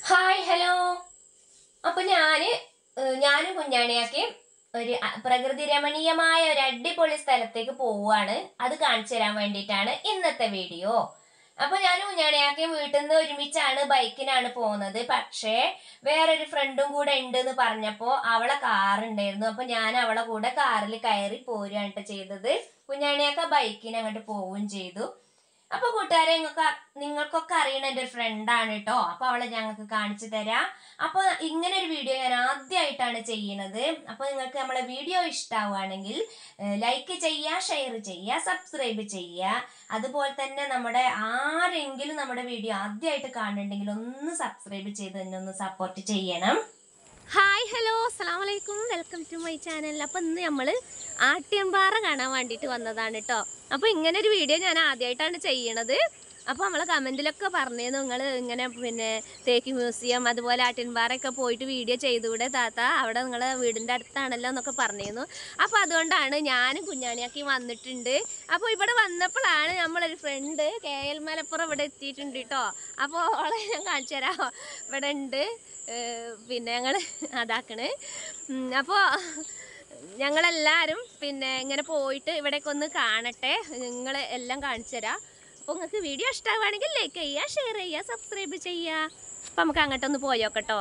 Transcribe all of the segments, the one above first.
Hi hello അപ്പൊ ഞാന് ഏഹ്, ഞാനും കുഞ്ഞാണിയാക്കി ഒരു അ- പ്രകൃതി രമണീയമായ ഒരു അടിപൊളി സ്ഥലത്തേക്ക് പോവുകയാണ് അത് കാണിച്ചു തരാൻ വേണ്ടിയിട്ടാണ് ഇന്നത്തെ വീഡിയോ അപ്പൊ ഞാൻ കുഞ്ഞാണിയാക്കിയും വീട്ടിൽ നിന്ന് ഒരുമിച്ചാണ് ബൈക്കിനാണ് പോകുന്നത് പക്ഷേ വേറൊരു ഫ്രണ്ടും കൂടെ ഉണ്ട് എന്ന് പറഞ്ഞപ്പോ അവളെ കാർ ഉണ്ടായിരുന്നു അപ്പൊ ഞാൻ അവളെ കൂടെ കാറിൽ കയറി പോരുകയാണ് ട്ടോ ചെയ്തത് കുഞ്ഞാണിയാക്ക ബൈക്കിന് അങ്ങോട്ട് പോവുകയും ചെയ്തു അപ്പൊ കൂട്ടുകാരെ നിങ്ങൾക്ക് നിങ്ങൾക്കൊക്കെ അറിയണ എൻ്റെ ഒരു ഫ്രണ്ടാണ് കേട്ടോ അപ്പൊ അവളെ ഞങ്ങൾക്ക് കാണിച്ചു തരാം അപ്പൊ ഇങ്ങനെ ഒരു വീഡിയോ ഞാൻ ആദ്യമായിട്ടാണ് ചെയ്യുന്നത് അപ്പൊ നിങ്ങൾക്ക് നമ്മളെ വീഡിയോ ഇഷ്ടാവുകയാണെങ്കിൽ ലൈക്ക് ചെയ്യുക ഷെയർ ചെയ്യുക സബ്സ്ക്രൈബ് ചെയ്യുക അതുപോലെ തന്നെ നമ്മുടെ ആരെങ്കിലും നമ്മുടെ വീഡിയോ ആദ്യമായിട്ട് കാണുന്നുണ്ടെങ്കിൽ ഒന്ന് സബ്സ്ക്രൈബ് ചെയ്ത് തന്നെ ഒന്ന് സപ്പോർട്ട് ചെയ്യണം ഹായ് ഹലോ അസ്സാം വലൈക്കും വെൽക്കം ടു മൈ ചാനൽ അപ്പോൾ ഇന്ന് നമ്മൾ ആട്ടിയമ്പാറ കാണാൻ വേണ്ടിയിട്ട് വന്നതാണ് കേട്ടോ അപ്പോൾ ഇങ്ങനെ ഒരു വീഡിയോ ഞാൻ ആദ്യമായിട്ടാണ് ചെയ്യണത് അപ്പോൾ നമ്മളെ കമൻറ്റിലൊക്കെ പറഞ്ഞിരുന്നു നിങ്ങൾ ഇങ്ങനെ പിന്നെ തേക്ക് മ്യൂസിയം അതുപോലെ ആട്ടിൻപാറയൊക്കെ പോയിട്ട് വീഡിയോ ചെയ്തുകൂടെ താത്ത അവിടെ നിങ്ങളെ വീടിൻ്റെ അടുത്താണല്ലോ എന്നൊക്കെ പറഞ്ഞിരുന്നു അപ്പോൾ അതുകൊണ്ടാണ് ഞാനും കുഞ്ഞാണിയാക്കി വന്നിട്ടുണ്ട് അപ്പോൾ ഇവിടെ വന്നപ്പോഴാണ് നമ്മളൊരു ഫ്രണ്ട് കെ എൽ മലപ്പുറം ഇവിടെ എത്തിയിട്ടുണ്ട് കേട്ടോ അപ്പോൾ അവളെ ഞാൻ കാണിച്ചു തരാം ഇവിടെ ഉണ്ട് ഏഹ് പിന്നെ ഞങ്ങൾ അതാക്കണ് അപ്പോൾ ഞങ്ങളെല്ലാവരും പിന്നെ ഇങ്ങനെ പോയിട്ട് ഇവിടേക്ക് ഒന്ന് കാണട്ടെ നിങ്ങൾ എല്ലാം കാണിച്ചു തരാം അപ്പോൾ നിങ്ങൾക്ക് വീഡിയോ ഇഷ്ടമാവുകയാണെങ്കിൽ ലൈക്ക് ചെയ്യുക ഷെയർ ചെയ്യുക സബ്സ്ക്രൈബ് ചെയ്യുക അപ്പോൾ നമുക്ക് അങ്ങോട്ടൊന്ന് പോയോക്കട്ടോ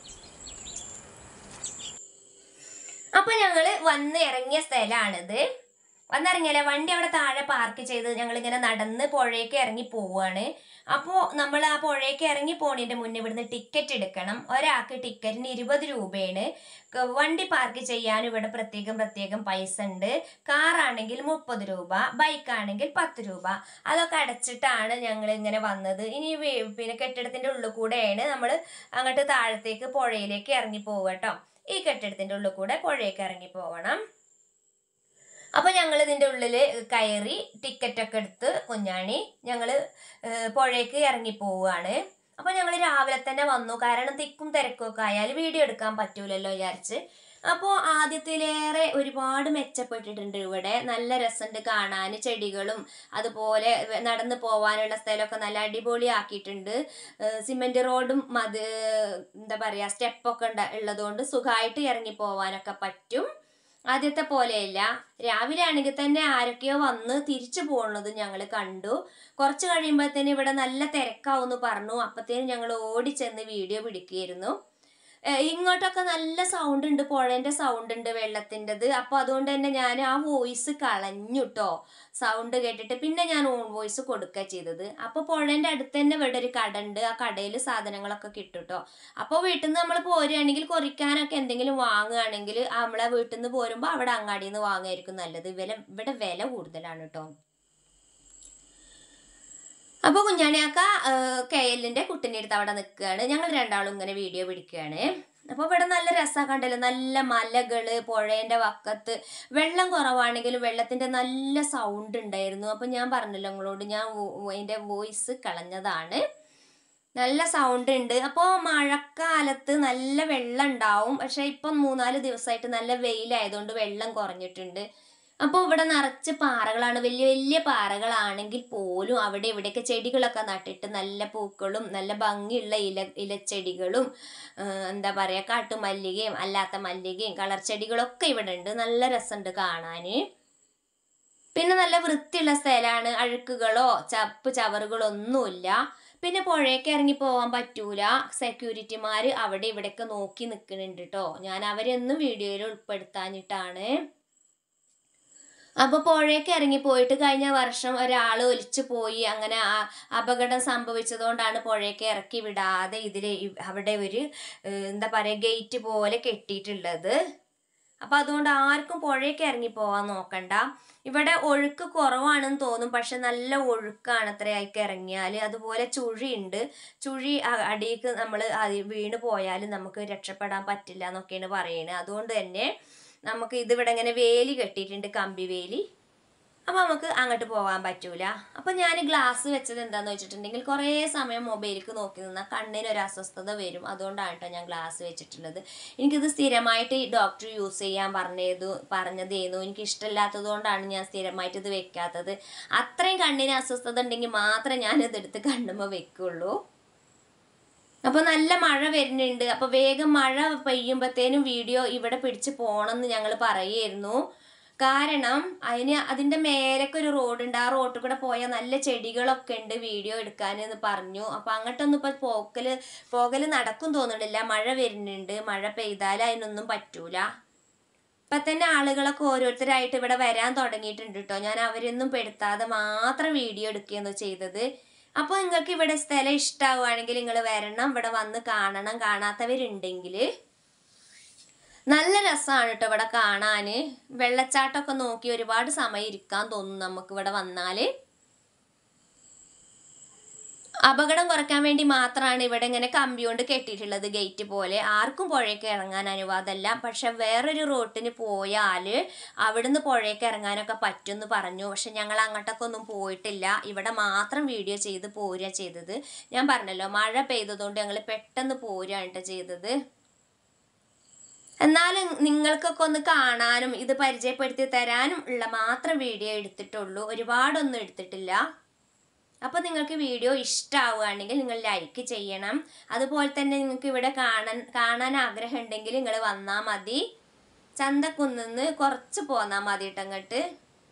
അപ്പൊ ഞങ്ങള് വന്ന് ഇറങ്ങിയ സ്ഥലമാണിത് വന്നിറങ്ങിയല്ലേ വണ്ടി അവിടെ താഴെ പാർക്ക് ചെയ്ത് ഞങ്ങൾ ഇങ്ങനെ നടന്ന് പുഴയ്ക്ക് ഇറങ്ങി പോവാണ് അപ്പോൾ നമ്മൾ ആ പുഴയ്ക്ക് ഇറങ്ങി പോണതിന്റെ മുന്നേ ഇവിടുന്ന് ടിക്കറ്റ് എടുക്കണം ഒരാൾക്ക് ടിക്കറ്റിന് ഇരുപത് രൂപയാണ് ക- വണ്ടി പാർക്ക് ചെയ്യാൻ ഇവിടെ പ്രത്യേകം പ്രത്യേകം പൈസ ഉണ്ട് കാറാണെങ്കിൽ മുപ്പത് രൂപ ബൈക്കാണെങ്കിൽ പത്ത് രൂപ അതൊക്കെ അടച്ചിട്ടാണ് ഞങ്ങൾ ഇങ്ങനെ വന്നത് ഇനി വേ- പിന്നെ കെട്ടിടത്തിന്റെ ഉള്ളിൽ കൂടെയാണ് നമ്മൾ അങ്ങോട്ട് താഴത്തേക്ക് പുഴയിലേക്ക് ഇറങ്ങി പോവുക ഈ കെട്ടിടത്തിന്റെ ഉള്ളിൽ കൂടെ പുഴയൊക്കെ ഇറങ്ങി പോകണം അപ്പൊ ഞങ്ങൾ ഇതിന്റെ ഉള്ളില് കയറി ടിക്കറ്റ് ഒക്കെ എടുത്ത് കുഞ്ഞാണി ഞങ്ങള് ഏഹ്, പുഴയ്ക്ക് ഇറങ്ങി പോവുകയാണ് അപ്പൊ ഞങ്ങൾ രാവിലെ തന്നെ വന്നു കാരണം തിക്കും തിരക്കും ഒക്കെ ആയാൽ വീഡിയോ എടുക്കാൻ പറ്റൂലല്ലോ വിചാരിച്ച് അപ്പോൾ ആദ്യത്തിലേറെ ഒരുപാട് മെച്ചപ്പെട്ടിട്ടുണ്ട് ഇവിടെ നല്ല രസമുണ്ട് കാണാൻ ചെടികളും അതുപോലെ വെ- നടന്നു പോവാനുള്ള സ്ഥലമൊക്കെ നല്ല അടിപൊളിയാക്കിയിട്ടുണ്ട് സിമെന്റ് റോഡും മത് എന്താ പറയാ സ്റ്റെപ്പൊക്കെ ഉണ്ട ഉള്ളതുകൊണ്ട് സുഖമായിട്ട് ഇറങ്ങി പോവാനൊക്കെ പറ്റും ആദ്യത്തെ പോലെയല്ല രാവിലെ ആണെങ്കിൽ തന്നെ ആരൊക്കെയോ വന്ന് തിരിച്ചു പോകുന്നത് ഞങ്ങൾ കണ്ടു കുറച്ച് കഴിയുമ്പോഴത്തേന് ഇവിടെ നല്ല തിരക്കാവുമെന്ന് പറഞ്ഞു അപ്പത്തേനും ഞങ്ങൾ ഓടിച്ചെന്ന് വീഡിയോ പിടിക്കുകയായിരുന്നു ഏഹ് ഇങ്ങോട്ടൊക്കെ നല്ല സൗണ്ട് ഉണ്ട് പുഴേന്റെ സൗണ്ട് ഉണ്ട് വെള്ളത്തിൻ്റെത് അപ്പോൾ അതുകൊണ്ട് തന്നെ ഞാൻ ആ വോയിസ് കളഞ്ഞു കേട്ടോ സൗണ്ട് കേട്ടിട്ട് പിന്നെ ഞാൻ ഓൺ വോയിസ് കൊടുക്കുക ചെയ്തത് അപ്പോൾ പുഴേന്റെ അടുത്ത് തന്നെ ഇവിടെ ഒരു കട ഉണ്ട് ആ കടയിൽ സാധനങ്ങളൊക്കെ കിട്ടും കേട്ടോ അപ്പോൾ വീട്ടിൽ നിന്ന് നമ്മൾ പോരുകയാണെങ്കിൽ കുറിക്കാനൊക്കെ എന്തെങ്കിലും വാങ്ങുകയാണെങ്കിൽ നമ്മളെ വീട്ടിൽ നിന്ന് പോരുമ്പോൾ അവിടെ അങ്ങാടിയിൽ നിന്ന് വാങ്ങുമായിരിക്കും നല്ലത് വില ഇവിടെ വില കൂടുതലാണ് കേട്ടോ അപ്പോൾ കുഞ്ഞാണിയാക്ക കെ എല്ലിൻ്റെ കുട്ടിൻ്റെ അടുത്ത് അവിടെ നിൽക്കുകയാണ് ഞങ്ങൾ രണ്ടാളും ഇങ്ങനെ വീഡിയോ പിടിക്കുകയാണ് അപ്പോൾ ഇവിടെ നല്ല രസം കണ്ടല്ലോ നല്ല മലകള് പുഴേൻ്റെ വക്കത്ത് വെള്ളം കുറവാണെങ്കിലും വെള്ളത്തിൻ്റെ നല്ല സൗണ്ട് ഉണ്ടായിരുന്നു അപ്പം ഞാൻ പറഞ്ഞല്ലോ നിങ്ങളോട് ഞാൻ അതിൻ്റെ വോയിസ് കളഞ്ഞതാണ് നല്ല സൗണ്ട് ഉണ്ട് അപ്പോൾ മഴക്കാലത്ത് നല്ല വെള്ളം ഉണ്ടാവും പക്ഷെ ഇപ്പം മൂന്നാല് ദിവസമായിട്ട് നല്ല വെയിലായതുകൊണ്ട് വെള്ളം കുറഞ്ഞിട്ടുണ്ട് അപ്പോൾ ഇവിടെ നിറച്ച് പാറകളാണ് വലിയ വലിയ പാറകളാണെങ്കിൽ പോലും അവിടെ ഇവിടെയൊക്കെ ചെടികളൊക്കെ നട്ടിട്ട് നല്ല പൂക്കളും നല്ല ഭംഗിയുള്ള ഇല ഇലച്ചെടികളും ആ, എന്താ പറയുക കാട്ടുമല്ലികയും അല്ലാത്ത മല്ലികയും കളർ ചെടികളൊക്കെ ഇവിടെ ഉണ്ട് നല്ല രസമുണ്ട് കാണാൻ പിന്നെ നല്ല വൃത്തിയുള്ള സ്ഥലമാണ് അഴുക്കുകളോ ചപ്പ് ചവറുകളോ ഒന്നുമില്ല പിന്നെ പുഴയൊക്കെ ഇറങ്ങി പോകാൻ പറ്റൂല സെക്യൂരിറ്റിമാർ അവിടെ ഇവിടെയൊക്കെ നോക്കി നിൽക്കുന്നുണ്ട് കേട്ടോ ഞാൻ അവരെയൊന്നും വീഡിയോയിൽ ഉൾപ്പെടുത്താഞ്ഞിട്ടാണ് അപ്പൊ പുഴയൊക്കെ ഇറങ്ങി പോയിട്ട് കഴിഞ്ഞ വർഷം ഒരാൾ ഒലിച്ചു പോയി അങ്ങനെ ആ- അപകടം സംഭവിച്ചതുകൊണ്ടാണ് പുഴയൊക്കെ ഇറക്കി വിടാതെ ഇതില് ഇ- അവിടെ ഒരു ഏഹ്, എന്താ പറയാ ഗേറ്റ് പോലെ കെട്ടിയിട്ടുള്ളത് അപ്പൊ അതുകൊണ്ട് ആർക്കും പുഴയൊക്കെ ഇറങ്ങി പോവാൻ നോക്കണ്ട ഇവിടെ ഒഴുക്ക് കുറവാണെന്ന് തോന്നും പക്ഷെ നല്ല ഒഴുക്കാണ് അത്രയൊക്കെ ഇറങ്ങിയാൽ അതുപോലെ ചുഴിയുണ്ട് ചുഴി അ- അടിയിക്ക് നമ്മൾ വീണ് പോയാൽ നമുക്ക് രക്ഷപ്പെടാൻ പറ്റില്ല എന്നൊക്കെയാണ് പറയുന്നത് അതുകൊണ്ട് തന്നെ നമുക്ക് ഇതിവിടെ ഇങ്ങനെ വേലി കെട്ടിയിട്ടുണ്ട് കമ്പി വേലി അപ്പോൾ നമുക്ക് അങ്ങോട്ട് പോകാൻ പറ്റൂല അപ്പോൾ ഞാൻ ഗ്ലാസ് വെച്ചത് എന്താന്ന് വെച്ചിട്ടുണ്ടെങ്കിൽ കുറേ സമയം മൊബൈലിലേക്ക് നോക്കി നിന്നാൽ കണ്ണിന് ഒരു അസ്വസ്ഥത വരും അതുകൊണ്ടാണ് കേട്ടോ ഞാൻ ഗ്ലാസ് വെച്ചിട്ടുള്ളത് എനിക്കിത് സ്ഥിരമായിട്ട് ഈ ഡോക്ടർ യൂസ് ചെയ്യാൻ പറഞ്ഞത് പറഞ്ഞതേന്നു എനിക്ക് ഇഷ്ടമില്ലാത്തത് കൊണ്ടാണ് ഞാൻ സ്ഥിരമായിട്ട് ഇത് വെക്കാത്തത് അത്രയും കണ്ണിന് അസ്വസ്ഥത ഉണ്ടെങ്കിൽ മാത്രമേ ഞാൻ ഇതെടുത്ത് കണ്ണുമ്പോൾ വെക്കുള്ളൂ അപ്പോൾ നല്ല മഴ വരുന്നുണ്ട് അപ്പോൾ വേഗം മഴ പെയ്യുമ്പോഴത്തേനും വീഡിയോ ഇവിടെ പിടിച്ച് പോകണമെന്ന് ഞങ്ങൾ പറയായിരുന്നു കാരണം അതിന് അതിൻ്റെ മേലൊക്കെ ഒരു റോഡുണ്ട് ആ റോഡിൽ കൂടെ പോയാൽ നല്ല ചെടികളൊക്കെ ഉണ്ട് വീഡിയോ എടുക്കാനെന്ന് പറഞ്ഞു അപ്പോൾ അങ്ങോട്ടൊന്നും ഇപ്പോൾ പോക്കല് പോകൽ നടക്കും തോന്നുന്നില്ല മഴ വരുന്നുണ്ട് മഴ പെയ്താൽ അതിനൊന്നും പറ്റൂല ഇപ്പം തന്നെ ആളുകളൊക്കെ ഓരോരുത്തരായിട്ട് ഇവിടെ വരാൻ തുടങ്ങിയിട്ടുണ്ട് കേട്ടോ ഞാൻ അവരൊന്നും പെടുത്താതെ മാത്രം വീഡിയോ എടുക്കുകയെന്ന് ചെയ്തത് അപ്പോൾ നിങ്ങൾക്ക് ഇവിടെ സ്ഥലം ഇഷ്ടമാവുകയാണെങ്കിൽ നിങ്ങൾ വരണം ഇവിടെ വന്ന് കാണണം കാണാത്തവരുണ്ടെങ്കിൽ നല്ല രസമാണ് കേട്ടോ ഇവിടെ കാണാൻ വെള്ളച്ചാട്ടമൊക്കെ നോക്കി ഒരുപാട് സമയം ഇരിക്കാൻ തോന്നും നമുക്ക് ഇവിടെ വന്നാൽ അപകടം കുറയ്ക്കാൻ വേണ്ടി മാത്രമാണ് ഇവിടെ ഇങ്ങനെ കമ്പി കൊണ്ട് കെട്ടിയിട്ടുള്ളത് ഗേറ്റ് പോലെ ആർക്കും പുഴയ്ക്ക് ഇറങ്ങാൻ അനുവാദമല്ല പക്ഷെ വേറൊരു റോട്ടിന് പോയാൽ അവിടുന്ന് പുഴയ്ക്ക് ഇറങ്ങാനൊക്കെ പറ്റുമെന്ന് പറഞ്ഞു പക്ഷെ ഞങ്ങൾ അങ്ങോട്ടൊക്കെ ഒന്നും പോയിട്ടില്ല ഇവിടെ മാത്രം വീഡിയോ ചെയ്ത് പോരുക ചെയ്തത് ഞാൻ പറഞ്ഞല്ലോ മഴ പെയ്തതുകൊണ്ട് ഞങ്ങൾ പെട്ടെന്ന് പോരുകയാണ് കേട്ടോ ചെയ്തത് എന്നാലും നിങ്ങൾക്കൊക്കെ ഒന്ന് കാണാനും ഇത് പരിചയപ്പെടുത്തി തരാനും ഉള്ള മാത്രം വീഡിയോ എടുത്തിട്ടുള്ളൂ ഒരുപാടൊന്നും എടുത്തിട്ടില്ല അപ്പോൾ നിങ്ങൾക്ക് വീഡിയോ ഇഷ്ടമാവുകയാണെങ്കിൽ നിങ്ങൾ ലൈക്ക് ചെയ്യണം അതുപോലെ തന്നെ നിങ്ങൾക്ക് ഇവിടെ കാണാൻ കാണാൻ ആഗ്രഹം ഉണ്ടെങ്കിൽ നിങ്ങൾ വന്നാൽ മതി ചന്തക്കുന്നിന്ന് കുറച്ച് പോന്നാൽ മതി കേട്ടോ അങ്ങോട്ട്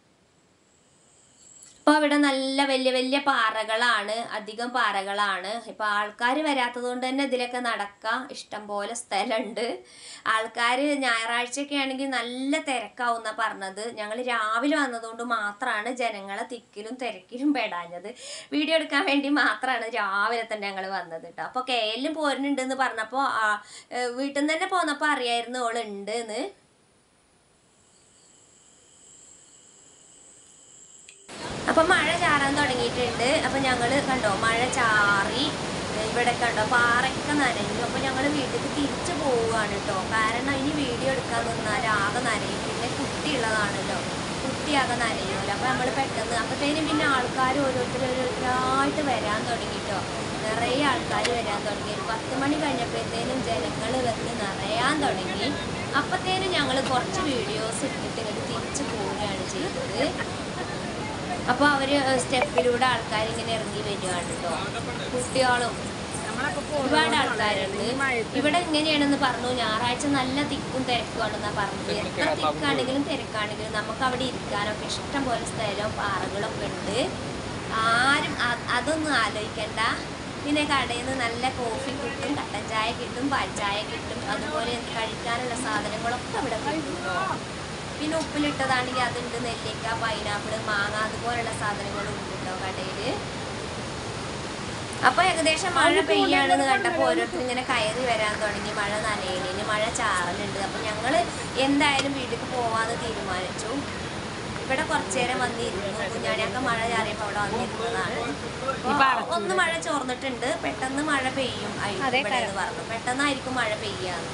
ഇപ്പോൾ ഇവിടെ നല്ല വലിയ വലിയ പാറകളാണ് അധികം പാറകളാണ് ഇപ്പോൾ ആൾക്കാർ വരാത്തത് കൊണ്ട് തന്നെ ഇതിലൊക്കെ നടക്കാം ഇഷ്ടം പോലെ സ്ഥലമുണ്ട് ആൾക്കാർ ഞായറാഴ്ചയൊക്കെ ആണെങ്കിൽ നല്ല തിരക്കാവുന്ന പറഞ്ഞത് ഞങ്ങൾ രാവിലെ വന്നതുകൊണ്ട് മാത്രമാണ് ജനങ്ങളെ തിക്കിലും തിരക്കിലും പെടാഞ്ഞത് വീഡിയോ എടുക്കാൻ വേണ്ടി മാത്രമാണ് രാവിലെ തന്നെ ഞങ്ങൾ വന്നത് കേട്ടോ അപ്പോൾ കെയിലും പോരുന്നുണ്ടെന്ന് പറഞ്ഞപ്പോൾ വീട്ടിൽ നിന്ന് തന്നെ പോന്നപ്പോൾ അറിയായിരുന്നു ഓളുണ്ട് എന്ന് അപ്പൊ മഴ ചാറാൻ തുടങ്ങിയിട്ടുണ്ട് അപ്പൊ ഞങ്ങള് കണ്ടോ മഴ ചാറി ഇവിടെ കണ്ടോ പാറയൊക്കെ നനഞ്ഞു അപ്പൊ ഞങ്ങള് വീട്ടിലേക്ക് തിരിച്ചു പോവുകയാണ് കേട്ടോ കാരണം ഇനി വീഡിയോ എടുക്കാൻ നിന്നാൽ ആകെ നനയും പിന്നെ കുട്ടി ഉള്ളതാണല്ലോ കുട്ടിയാകെ നനയൂല അപ്പൊ നമ്മൾ പെട്ടെന്ന് അപ്പത്തേനും പിന്നെ ആൾക്കാർ ഓരോരുത്തർ ഓരോരുത്തരായിട്ട് വരാൻ തുടങ്ങിട്ടോ നിറയെ ആൾക്കാർ വരാൻ തുടങ്ങി ഒരു പത്ത് മണി കഴിഞ്ഞപ്പോഴത്തേനും ജനങ്ങൾ വന്ന് നിറയാൻ തുടങ്ങി അപ്പത്തേനും ഞങ്ങൾ കുറച്ച് വീഡിയോസ് ഇട്ടിട്ട് ഇങ്ങോട്ട് തിരിച്ചു പോവുകയാണ് ചെയ്തത് അപ്പൊ അവര് സ്റ്റെപ്പിലൂടെ ആൾക്കാർ ഇങ്ങനെ ഇറങ്ങി വരികയാണ് കേട്ടോ കുട്ടികളും ഒരുപാട് ആൾക്കാരുണ്ട് ഇവിടെ എങ്ങനെയാണെന്ന് പറഞ്ഞു ഞായറാഴ്ച നല്ല തിക്കും തിരക്കുവാണെന്നാ പറഞ്ഞത് എത്ര തിക്കാണെങ്കിലും തിരക്കാണെങ്കിലും നമുക്ക് അവിടെ ഇരിക്കാനൊക്കെ ഇഷ്ടം പോലെ സ്ഥലവും പാറകളൊക്കെ ഉണ്ട് ആരും അ- അതൊന്നും ആലോചിക്കണ്ട പിന്നെ കടയിൽ നിന്ന് നല്ല കോഫി കിട്ടും കട്ടൻ ചായ കിട്ടും പാൽ ചായ കിട്ടും അതുപോലെ കഴിക്കാനുള്ള സാധനങ്ങളൊക്കെ ഇവിടെ കിട്ടും ട്ടോ. പിന്നെ ഉപ്പിലിട്ടതാണെങ്കിൽ അതുണ്ട് നെല്ലിക്ക പൈനാപ്പിൾ മാങ്ങ അതുപോലുള്ള സാധനങ്ങളും ഉണ്ട് കേട്ടോ കടയിൽ അപ്പൊ ഏകദേശം മഴ പെയ്യാണെന്ന് കണ്ടപ്പോൾ ഓരോരുത്തർ ഇങ്ങനെ കയറി വരാൻ തുടങ്ങി മഴ നനയലിന് മഴ ചാറലുണ്ട് അപ്പൊ ഞങ്ങള് എന്തായാലും വീട്ടിലേക്ക് പോവാന്ന് തീരുമാനിച്ചു ഇവിടെ കുറച്ചു നേരം വന്നിരുന്നു കുഞ്ഞാണിയൊക്കെ മഴ ചാറിയപ്പോൾ അവിടെ വന്നിരുന്നതാണ് അപ്പൊ ഒന്ന് മഴ ചോർന്നിട്ടുണ്ട് പെട്ടെന്ന് മഴ പെയ്യും ആയിരിക്കും ഇവിടെ എന്ന് പറഞ്ഞു പെട്ടെന്നായിരിക്കും മഴ പെയ്യാന്ന്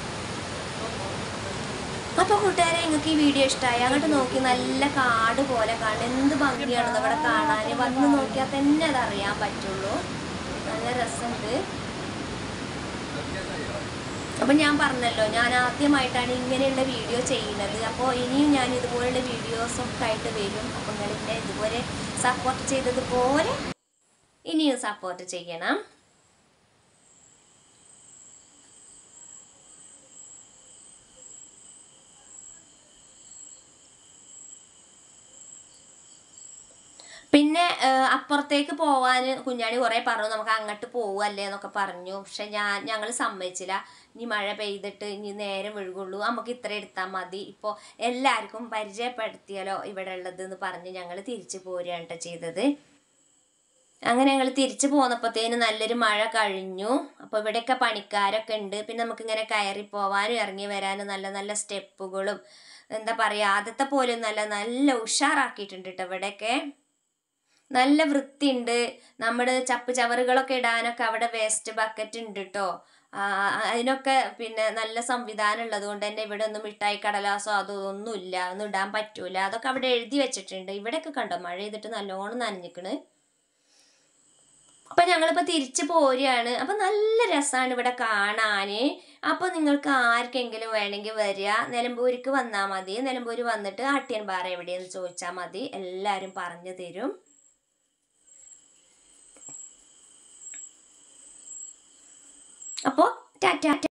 അപ്പൊ കൂട്ടുകാരെ നിങ്ങൾക്ക് ഈ വീഡിയോ ഇഷ്ടമായി അങ്ങോട്ട് നോക്കി നല്ല കാട് പോലെ കാണും എന്ത് ഭംഗിയാണെന്ന് ഇവിടെ കാണാൻ വന്ന് നോക്കിയാൽ തന്നെ അത് അറിയാൻ പറ്റുള്ളൂ നല്ല രസമുണ്ട് അപ്പൊ ഞാൻ പറഞ്ഞല്ലോ ഞാൻ ആദ്യമായിട്ടാണ് ഇങ്ങനെയുള്ള വീഡിയോ ചെയ്യുന്നത് അപ്പോൾ ഇനിയും ഞാൻ ഇതുപോലുള്ള വീഡിയോസ് ഒക്കെ ആയിട്ട് വരും അപ്പോൾ നിങ്ങൾ എന്നെ ഇതുപോലെ സപ്പോർട്ട് ചെയ്തതുപോലെ ഇനിയും സപ്പോർട്ട് ചെയ്യണം പിന്നെ ആ, അപ്പുറത്തേക്ക് പോവാൻ കുഞ്ഞാണി കുറേ പറഞ്ഞു നമുക്ക് അങ്ങോട്ട് പോവല്ലേ എന്നൊക്കെ പറഞ്ഞു പക്ഷെ ഞാൻ ഞങ്ങൾ സമ്മതിച്ചില്ല ഇനി മഴ പെയ്തിട്ട് ഇനി നേരം ഒഴുകുള്ളൂ നമുക്ക് ഇത്ര എടുത്താൽ മതി ഇപ്പോൾ എല്ലാവർക്കും പരിചയപ്പെടുത്തിയാലോ ഇവിടെ ഉള്ളത് എന്ന് പറഞ്ഞ് ഞങ്ങൾ തിരിച്ചു പോരുകയാണ് കേട്ടോ ചെയ്തത് അങ്ങനെ ഞങ്ങൾ തിരിച്ചു പോന്നപ്പോഴത്തേന് നല്ലൊരു മഴ കഴിഞ്ഞു അപ്പോൾ ഇവിടെയൊക്കെ പണിക്കാരൊക്കെ ഉണ്ട് പിന്നെ നമുക്കിങ്ങനെ കയറി പോവാനും ഇറങ്ങി വരാനും നല്ല നല്ല സ്റ്റെപ്പുകളും എന്താ പറയുക ആദ്യത്തെ പോലും നല്ല നല്ല ഉഷാറാക്കിയിട്ടുണ്ട് കേട്ടോ ഇവിടെയൊക്കെ നല്ല വൃത്തിയുണ്ട് നമ്മുടെ ചപ്പ് ചവറുകളൊക്കെ ഇടാനൊക്കെ അവിടെ വേസ്റ്റ് ബക്കറ്റ് ഉണ്ട് കേട്ടോ അതിനൊക്കെ പിന്നെ നല്ല സംവിധാനം ഉള്ളത് കൊണ്ട് തന്നെ ഇവിടെ ഒന്നും മിഠായി കടലാസോ അതോ ഒന്നുമില്ല ഒന്നും ഇടാൻ പറ്റൂല അതൊക്കെ അവിടെ എഴുതി വെച്ചിട്ടുണ്ട് ഇവിടെയൊക്കെ കണ്ടോ മഴ ചെയ്തിട്ട് നല്ലോണം നനഞ്ഞിക്കണ് അപ്പൊ ഞങ്ങളിപ്പോ തിരിച്ചു പോരുകയാണ് അപ്പൊ നല്ല രസമാണ് ഇവിടെ കാണാന് അപ്പൊ നിങ്ങൾക്ക് ആർക്കെങ്കിലും വേണമെങ്കിൽ വരിക നിലമ്പൂരിക്ക് വന്നാൽ മതി നിലമ്പൂര് വന്നിട്ട് ആട്ടിയൻ പാറ എവിടെയെന്ന് ചോദിച്ചാൽ മതി എല്ലാവരും പറഞ്ഞു തരും അപ്പോൾ ടാറ്റ